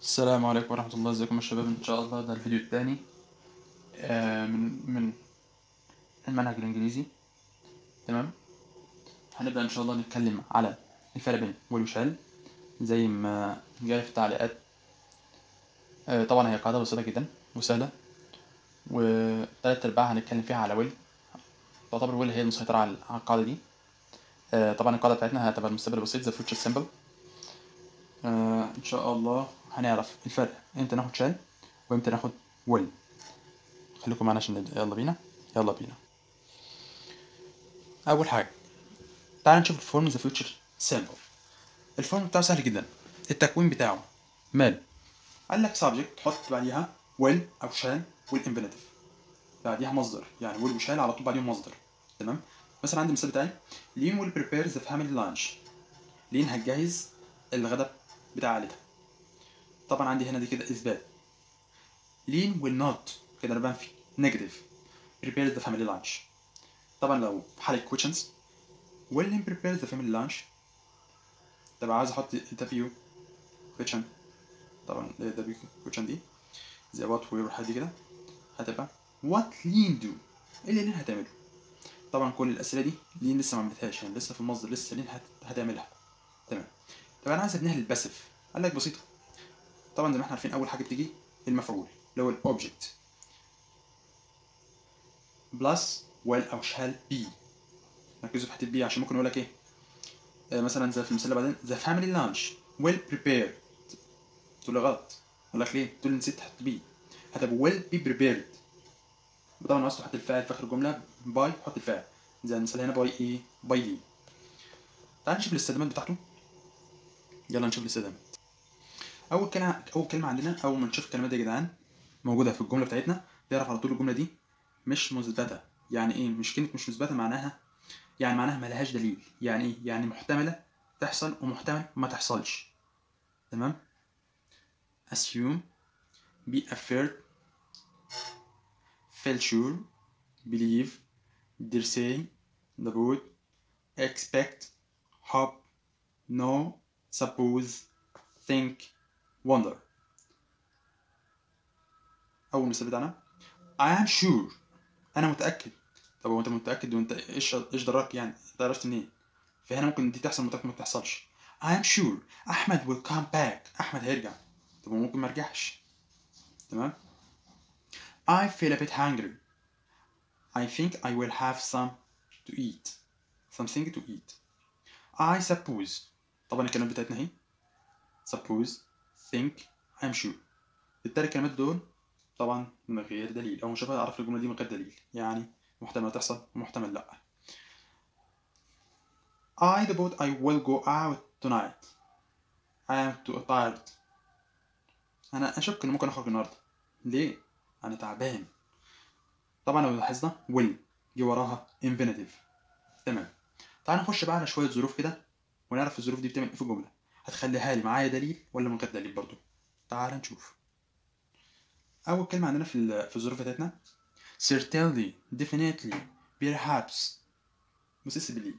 السلام عليكم ورحمة الله ازيكم يا شباب ان شاء الله ده الفيديو الثاني من من المنهج الانجليزي تمام هنبدأ ان شاء الله نتكلم على الفرق بين والوشال زي ما جاي في التعليقات آه، طبعا هي قاعدة بسيطة جدا وسهلة وتلات ارباعها هنتكلم فيها على ويل تعتبر ويل هي المسيطرة على على القاعدة دي آه، طبعا القاعدة بتاعتنا هتبقى المستقبل البسيط the future simple آه، ان شاء الله هنعرف الفرق امتى ناخد شال وامتى ناخد ويل خليكم معانا عشان نبدأ يلا بينا يلا بينا اول حاجه تعال نشوف الفورم ذا فيوتشر سامبل الفورم بتاعه سهل جدا التكوين بتاعه مال قال لك سبجكت تحط بعديها ويل او شال والامبينيتيف بعديها مصدر يعني ويل وشال على طول بعديهم مصدر تمام مثلا عندي المثال بتاعي لين ويل بريبير ذا فاميلي لانش لين هتجهز الغداء بتاع عائلتها طبعا عندي هنا دي كده اثبات لين will not كده انا بنفي نيجاتيف prepare the family lunch طبعا لو في حالة questions will Lynn prepare the family lunch طب عايز احط interview question طبعا the question دي زي what where والحاجات دي كده هتبقى what Lynn do ايه اللي لين هتعمله طبعا كل الاسئله دي لين لسه ما عملتهاش يعني لسه في المصدر لسه لين هت... هتعملها تمام طب انا عايز ابنيها للباسف قال لك بسيطه طبعا زي ما احنا عارفين اول حاجه بتيجي المفعول اللي هو الاوبجكت بلس ويل او شال بي ركزوا في حته بي عشان ممكن اقول لك ايه آه مثلا زي في المثال اللي بعدين ذا فاميلي لانش ويل بريبيرد تقول لي غلط اقول لك ليه تقول لي نسيت تحط بي هتبقى ويل بي بريبيرد طبعا عاوز تحط الفاعل في اخر الجمله باي حط الفاعل زي المثال هنا باي ايه باي لي تعال نشوف الاستخدامات بتاعته يلا نشوف الاستخدامات اول كلمه اول كلمه عندنا اول ما نشوف الكلمات دي يا جدعان موجوده في الجمله بتاعتنا تعرف على طول الجمله دي مش مثبته يعني ايه مش كلمه مش مثبته معناها يعني معناها ملهاش دليل يعني ايه يعني محتمله تحصل ومحتمل ما تحصلش تمام assume be afraid feel sure believe dare say would expect hope know suppose think wonder اول مثال بتاعنا I am sure انا متاكد طب هو انت متاكد وانت ايش ايش دراك يعني انت عرفت منين فهنا ممكن دي تحصل متاكد ما تحصلش I am sure احمد will come back احمد هيرجع طب هو ممكن ما يرجعش تمام I feel a bit hungry I think I will have some to eat something to eat I suppose طبعا الكلمات بتاعتنا اهي suppose think I'm sure التلات كلمات دول طبعا من غير دليل او مش اعرف الجمله دي من غير دليل يعني محتمل تحصل ومحتمل لا I the I will go out tonight I am too tired انا اشك ان ممكن اخرج النهارده ليه انا تعبان طبعا لو لاحظنا will جه وراها infinitive تمام تعال نخش بقى على شويه ظروف كده ونعرف الظروف دي بتعمل ايه في الجمله هتخليها لي معايا دليل ولا من غير دليل برضو تعال نشوف اول كلمه عندنا في في الظروف بتاعتنا certainly definitely perhaps possibly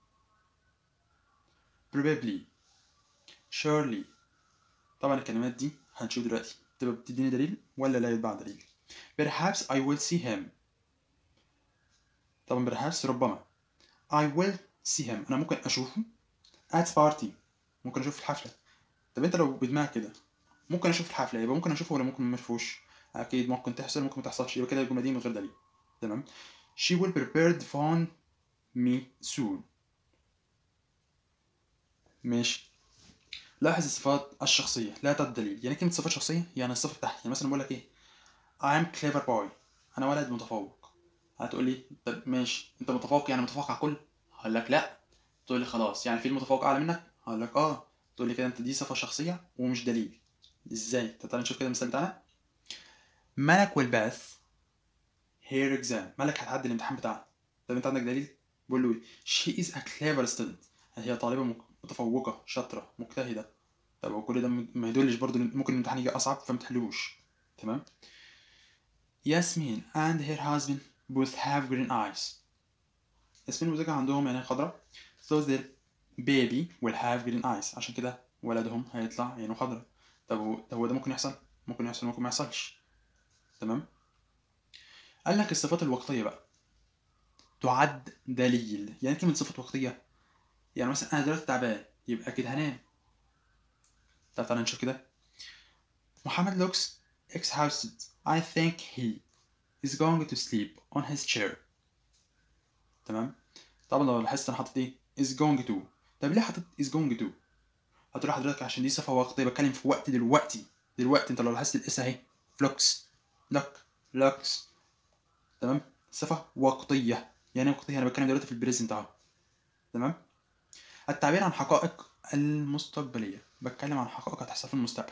probably surely طبعا الكلمات دي هنشوف دلوقتي تبقى بتديني دليل ولا لا يتبع دليل perhaps I will see him طبعا perhaps ربما I will see him انا ممكن اشوفه at party ممكن اشوف الحفله طب انت لو بدماغك كده ممكن اشوف الحفله يبقى ممكن اشوفه ولا ممكن ما اشوفوش اكيد ممكن تحصل ممكن ما تحصلش يبقى كده الجمله دي من غير دليل تمام she will prepare the phone me soon ماشي لاحظ الصفات الشخصيه لا تدليل يعني كلمه صفات شخصيه يعني الصفه بتاعتي يعني مثلا بقول لك ايه I am clever boy انا ولد متفوق هتقول لي طب ماشي انت متفوق يعني متفوق على الكل هقول لك لا تقول لي خلاص يعني في المتفوق اعلى منك هقول لك اه تقول لي كده انت دي صفه شخصيه ومش دليل ازاي تعال نشوف كده المثال بتاعنا ملك والباث هير اكزام ملك هتعدي الامتحان بتاعها طب انت عندك دليل بقول له شي از ا كليفر ستودنت هي طالبه متفوقه شاطره مجتهده طب وكل ده ما يدلش برضه ممكن الامتحان يجي اصعب فما تحلوش تمام ياسمين and her husband both have green eyes ياسمين وزوجها عندهم عينين خضراء so their baby will have green eyes عشان كده ولدهم هيطلع عينه خضراء طب هو طب هو ده ممكن يحصل ممكن يحصل ممكن ما يحصلش تمام قال لك الصفات الوقتيه بقى تعد دليل يعني كلمه صفه وقتيه يعني مثلا انا دلوقتي تعبان يبقى كده هنام طب تعالى نشوف كده محمد looks exhausted I think he is going to sleep on his chair تمام طبعا لو لاحظت انا حاطط ايه is going to طب ليه حاطط is going to هتروح حضرتك عشان دي صفه وقتيه بتكلم في وقت دلوقتي دلوقتي انت لو لاحظت الاس اهي فلوكس لوك لوكس تمام صفه وقتيه يعني إيه وقتيه انا بتكلم دلوقتي في البريزنت اهو تمام التعبير عن حقائق المستقبليه بتكلم عن حقائق هتحصل في المستقبل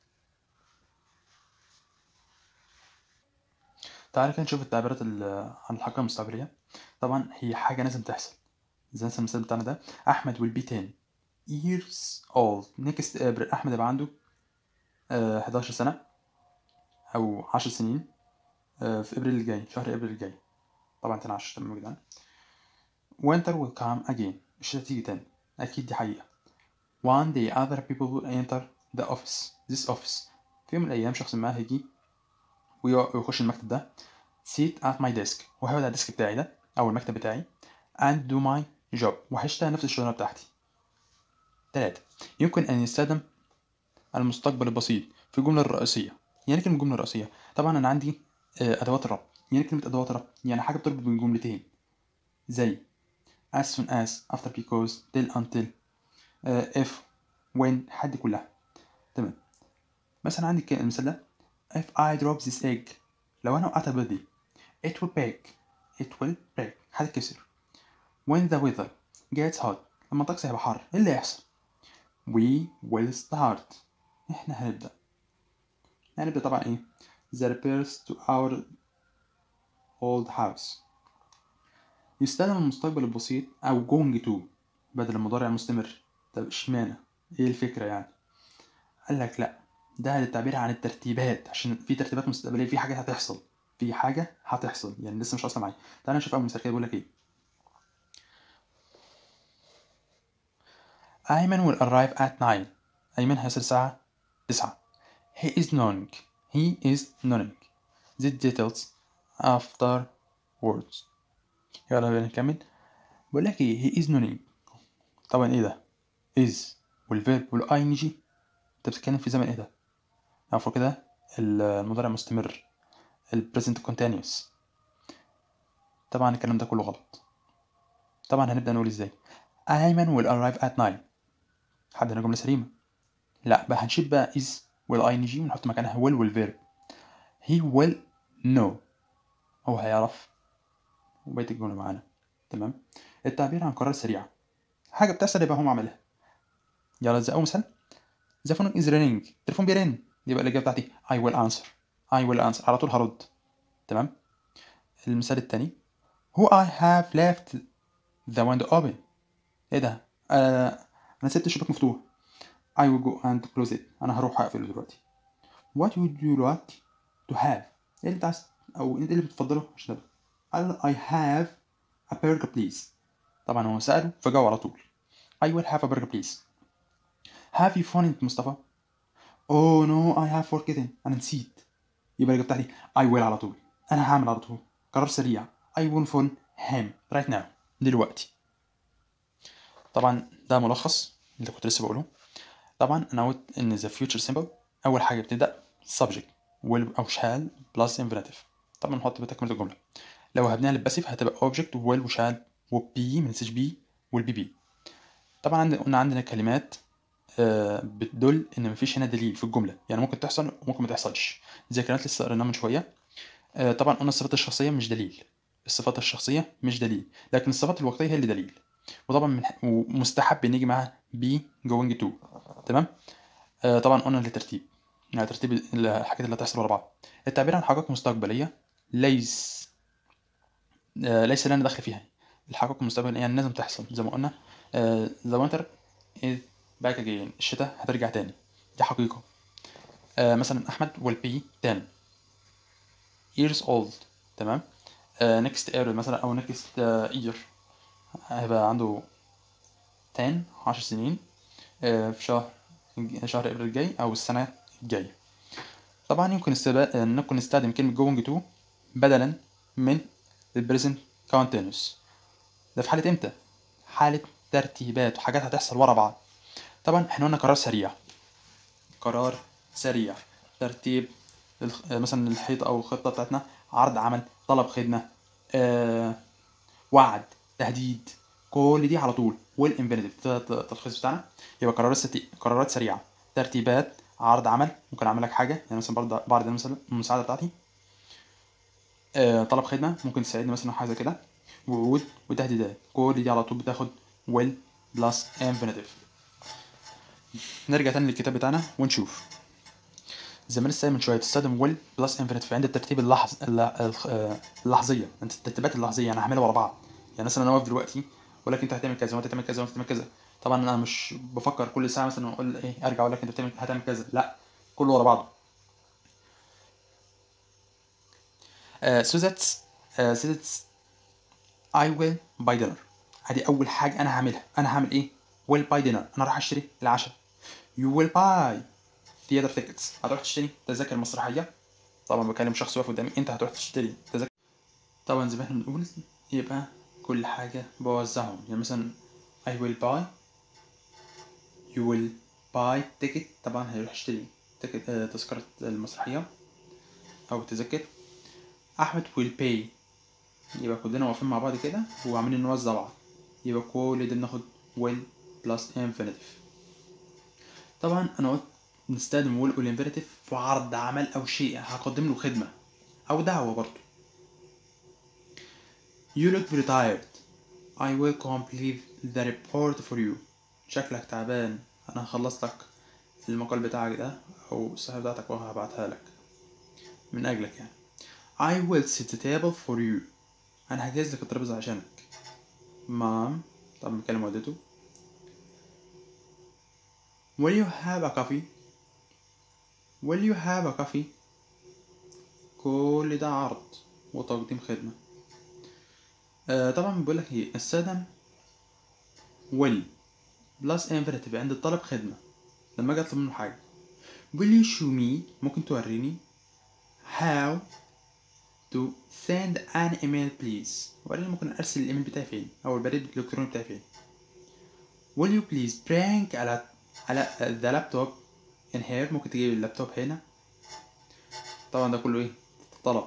تعالى كده نشوف التعبيرات ال- عن الحقيقة المستقبلية طبعا هي حاجة لازم تحصل زي مثلا المثال بتاعنا ده أحمد will be 10 years old next April أحمد يبقى عنده آه 11 سنة أو 10 سنين آه في إبريل الجاي شهر إبريل الجاي طبعا 12 تمام يا جدعان winter will come again الشتاء تيجي تاني أكيد دي حقيقة one day other people will enter the office this office في يوم من الأيام شخص ما هيجي ويق- ويخش المكتب ده sit at my desk وهيقعد على الديسك بتاعي ده أو المكتب بتاعي and do my job وهيشتغل نفس الشغلانة بتاعتي تلاتة يمكن أن يستخدم المستقبل البسيط في الجملة الرئيسية يعني كلمة الجملة الرئيسية طبعا أنا عندي آه، أدوات الربط يعني كلمة أدوات الربط يعني حاجة بتربط بين جملتين زي as soon as after because till until آه، if when حد كلها تمام مثلا عندي كده المثال ده if I drop this egg لو أنا وقعت البيض دي it will break it will break هتتكسر when the weather gets hot لما الطقس هيبقى حر ايه اللي هيحصل we will start احنا هنبدأ هنبدأ طبعا ايه the repairs to our old house يستخدم المستقبل البسيط أو going to بدل المضارع المستمر طب اشمعنى ايه الفكرة يعني قال لك لا ده للتعبير عن الترتيبات عشان في ترتيبات مستقبلية في حاجة هتحصل في حاجة هتحصل يعني لسه مش واصلة معايا تعالى نشوف أول مثال كده بيقول لك ايه أيمن will arrive at 9 أيمن هيصل الساعة 9 He is knowing He is knowing the details afterwards يلا بينا نكمل بقول لك ايه he is knowing طبعا ايه ده is والفيرب والاي ان جي انت بتتكلم في زمن ايه ده عفوا كده المضارع المستمر ال present continuous طبعا الكلام ده كله غلط طبعا هنبدأ نقول ازاي أيمن will arrive at 9 حد هنا جملة سليمة لا بقى هنشيل بقى is والاي ان جي ونحط مكانها will والفيرب he will know هو هيعرف وبقية الجملة معانا تمام التعبير عن قرار سريع حاجة بتحصل يبقى هو عملها يلا زي أول مثال the phone is ringing التليفون بيرن يبقى الإجابة بتاعتي I will answer I will answer على طول هرد تمام المثال التاني who I have left the window open ايه ده آه انا سبت الشباك مفتوح I will go and close it انا هروح اقفله دلوقتي what would you like to have ايه اللي انت عايز او ايه اللي بتفضله عشان ابدا قال I have a burger please طبعا هو سأله فجاوب على طول I will have a burger please have you phoned مصطفى oh no I have forgotten انا نسيت يبقى الإجابة بتاعتي I will على طول انا هعمل على طول قرار سريع I will phone him right now دلوقتي طبعا ده ملخص اللي كنت لسه بقوله طبعا انا قلت ان the future simple اول حاجه بتبدا subject will او shall plus infinitive طبعا نحط بتكمله الجمله لو هبنيها للباسيف هتبقى object will وshall وبي من سي بي والبي بي طبعا عندنا قلنا عندنا كلمات آه، بتدل ان مفيش هنا دليل في الجمله يعني ممكن تحصل وممكن ما تحصلش زي كلمات لسه قريناها من شويه آه، طبعا قلنا الصفات الشخصيه مش دليل الصفات الشخصيه مش دليل لكن الصفات الوقتيه هي اللي دليل وطبعا من ومستحب ان يجي معاها بي جوينج تو تمام آه طبعا قلنا للترتيب يعني ترتيب الحاجات اللي هتحصل ورا بعض التعبير عن حقائق مستقبليه ليس آه ليس لنا دخل فيها الحقائق المستقبليه يعني لازم تحصل زي ما قلنا ذا وينتر از باك اجين الشتاء هترجع تاني دي حقيقه آه مثلا احمد will be 10 years old تمام آه next year مثلا او next آه year هيبقى عنده 10 10 سنين آه، في شهر شهر ابريل الجاي او السنه الجاية طبعا يمكن استبا... ممكن نستخدم كلمة going to بدلا من البريزنت كونتينوس ده في حالة امتى؟ حالة ترتيبات وحاجات هتحصل ورا بعض طبعا احنا قلنا قرار سريع قرار سريع ترتيب الخ- آه، مثلا الحيط او الخطة بتاعتنا عرض عمل طلب خدمة آه، وعد تهديد كل دي على طول والانفينيتيف ده التلخيص بتاعنا يبقى قرارات ستي... قرارات سريعة ترتيبات عرض عمل ممكن اعمل لك حاجة يعني مثلا برضه بعرض مثلا المساعدة بتاعتي آه، طلب خدمة ممكن تساعدني مثلا أو حاجة زي كده وعود وتهديدات كل دي على طول بتاخد will بلس infinitive نرجع تاني للكتاب بتاعنا ونشوف زي ما لسه قايل من شويه تستخدم will بلس infinitive عند الترتيب اللحظ الل- الخ- آه، اللحظيه انت الترتيبات اللحظيه انا هعملها ورا بعض يعني مثلا انا واقف دلوقتي اقول لك انت هتعمل كذا وانت هتعمل كذا وانت هتعمل كذا طبعا انا مش بفكر كل ساعه مثلا اقول ايه ارجع اقول لك انت بتعمل هتعمل كذا لا كله ورا بعضه آه so that's آه so that's I will buy dinner ادي اول حاجه انا هعملها انا هعمل ايه will buy dinner انا راح اشتري العشاء you will buy theater tickets هتروح تشتري تذاكر مسرحيه طبعا بكلم شخص واقف قدامي انت هتروح تشتري تذاكر طبعا زي ما احنا بنقول يبقى كل حاجه بوزعهم يعني مثلا I will buy you will buy ticket طبعا هيروح يشتري تيكت آه، تذكرة المسرحية أو تذاكر أحمد will pay يبقى كلنا واقفين مع بعض كده وعاملين نوزع بعض يبقى كل ده بناخد will plus infinitive طبعا أنا قلت نستخدم will والinfinitive في عرض عمل أو شيء هقدم له خدمة أو دعوة برضه You look very tired I will complete the report for you شكلك تعبان أنا هخلص لك المقال بتاعك ده أو الصحيفة بتاعتك وهبعتها لك من أجلك يعني I will set the table for you أنا هجهز لك الترابيزة عشانك مام طبعا بكلم والدته Will you have a coffee? Will you have a coffee? كل ده عرض وتقديم خدمة آه طبعا بيقول لك ايه استخدم will بلس infinitive عند الطلب خدمة لما اجي اطلب منه حاجة will you show me ممكن توريني how to send an email please وريني ممكن ارسل الايميل بتاعي فين او البريد الالكتروني بتاعي فين will you please bring على على the laptop in here ممكن تجيب اللابتوب هنا طبعا ده كله ايه طلب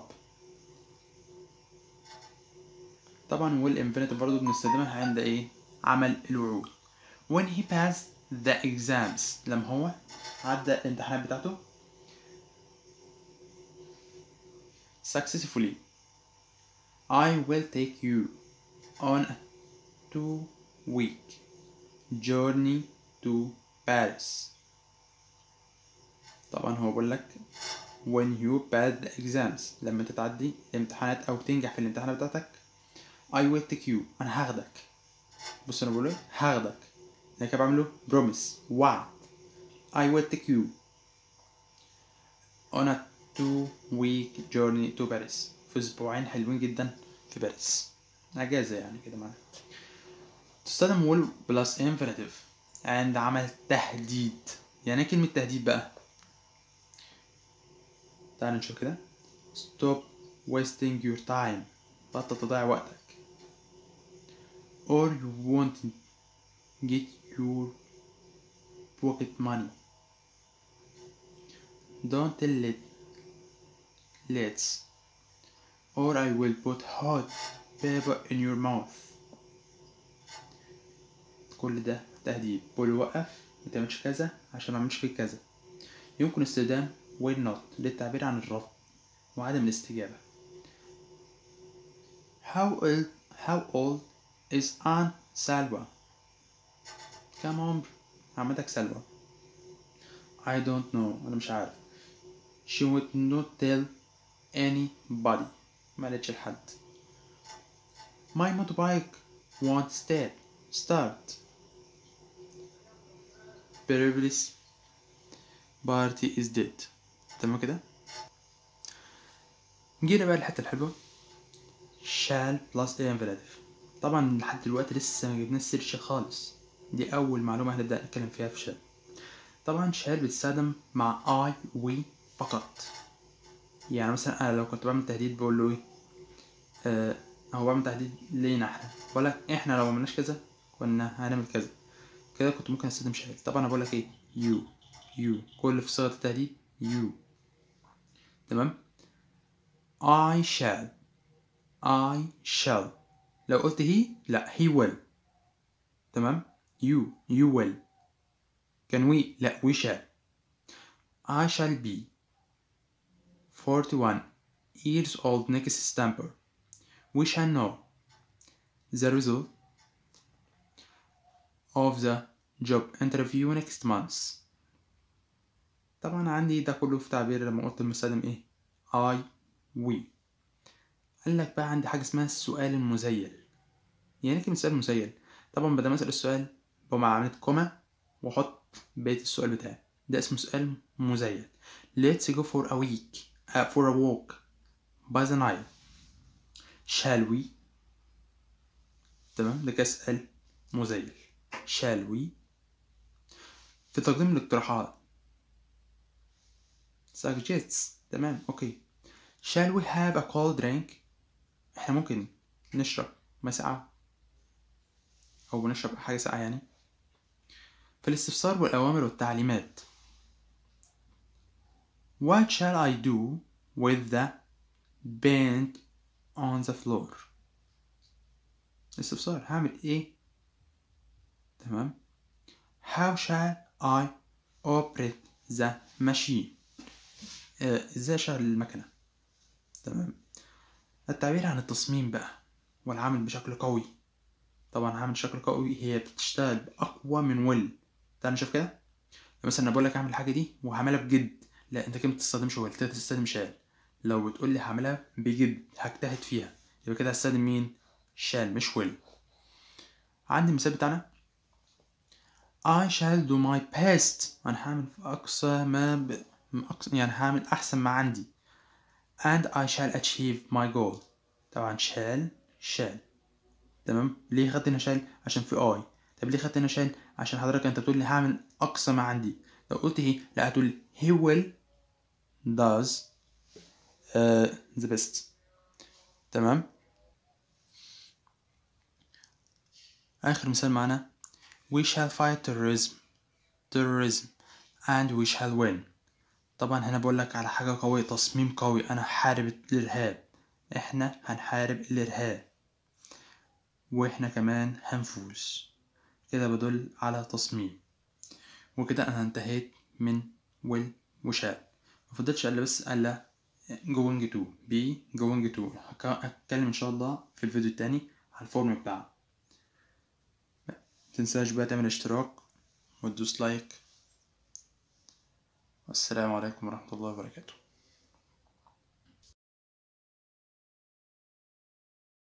طبعا والinfinitive برضو بنستخدمها عند ايه عمل الوعود when he passed the exams لما هو عدى الامتحانات بتاعته successfully I will take you on a two week journey to Paris طبعا هو بيقول لك when you pass the exams لما انت تعدي الامتحانات او تنجح في الامتحانات بتاعتك I will take you انا هاخدك بص انا بقول ايه هاخدك انا كده بعمله promise وعد I will take you on a two week journey to Paris في اسبوعين حلوين جدا في باريس اجازة يعني كده معانا تستخدم will plus infinitive عند عمل تهديد يعني ايه كلمة تهديد بقى تعال نشوف كده stop wasting your time بطل تضيع وقتك or you won't get your pocket money don't tell it let's or I will put hot pepper in your mouth كل ده تهديد بقول وقف ما تعملش كذا عشان ما اعملش فيك كذا يمكن استخدام will not للتعبير عن الرفض وعدم الاستجابة how old how old is Aunt Salwa كم عمر عمتك سلوى I don't know أنا مش عارف she would not tell anybody ما قالتش لحد my motorbike won't start start Previous party is dead تمام كده جينا بقى الحتة الحلوة shall plus infinitive طبعا لحد دلوقتي لسه ما جبناش سيرش خالص دي أول معلومة هنبدأ نتكلم فيها في شال طبعا شال بتستخدم مع I we فقط يعني مثلا انا لو كنت بعمل تهديد بقول له ايه آه هو بعمل تهديد لينا احنا بقول لك احنا لو عملناش كذا كنا هنعمل كذا كده كنت ممكن استخدم شال طبعا انا بقول لك ايه you you كل في صيغة التهديد you تمام I shall I shall لو قلت he لا he will تمام you you will can we لا we shall I shall be 41 years old next September we shall know the result of the job interview next month طبعا عندي ده كله في تعبير لما قلت المستخدم ايه I we قال لك بقى عندي حاجة اسمها السؤال المزيل يعني ايه كلمة سؤال مزيل طبعا بدل ما اسأل السؤال بقوم عملت كوما واحط بقية السؤال بتاعي ده اسمه سؤال مزيل let's go for a week uh, for a walk by the Nile shall we تمام ده كده سؤال مزيل shall we في تقديم الاقتراحات suggests تمام اوكي shall we have a cold drink احنا ممكن نشرب ماء ساقعة او نشرب حاجة ساقعة يعني في الاستفسار والأوامر والتعليمات What shall I do with the paint on the floor استفسار هعمل ايه تمام How shall I operate the machine آه، ازاي اشغل المكنة تمام التعبير عن التصميم بقى والعمل بشكل قوي طبعا عمل بشكل قوي هي بتشتغل بأقوى من ويل تعال نشوف كده مثلا انا بقول لك اعمل الحاجه دي وهعملها بجد لا انت كده ما بتستخدمش ويل انت بتستخدم شال لو بتقول لي هعملها بجد هجتهد فيها يبقى كده هستخدم مين شال مش ويل عندي المثال بتاعنا I shall do my best انا هعمل في اقصى ما ب... أقصى... يعني هعمل احسن ما عندي and I shall achieve my goal طبعا shall shall تمام ليه خدت هنا شال عشان في اي طب ليه خدت هنا شال عشان حضرتك انت بتقول لي هعمل اقصى ما عندي لو قلت هي لا هتقول لي he will does uh, the best تمام اخر مثال معانا we shall fight terrorism terrorism and we shall win طبعا هنا بقول لك على حاجة قوية تصميم قوي انا حارب الارهاب احنا هنحارب الارهاب واحنا كمان هنفوز كده بدل على تصميم وكده انا انتهيت من ويل وشال مفضلش الا بس الا going to be going to هك- هتكلم ان شاء الله في الفيديو التاني على الفورم بتاعه متنساش بقى تعمل اشتراك وتدوس لايك والسلام عليكم ورحمة الله وبركاته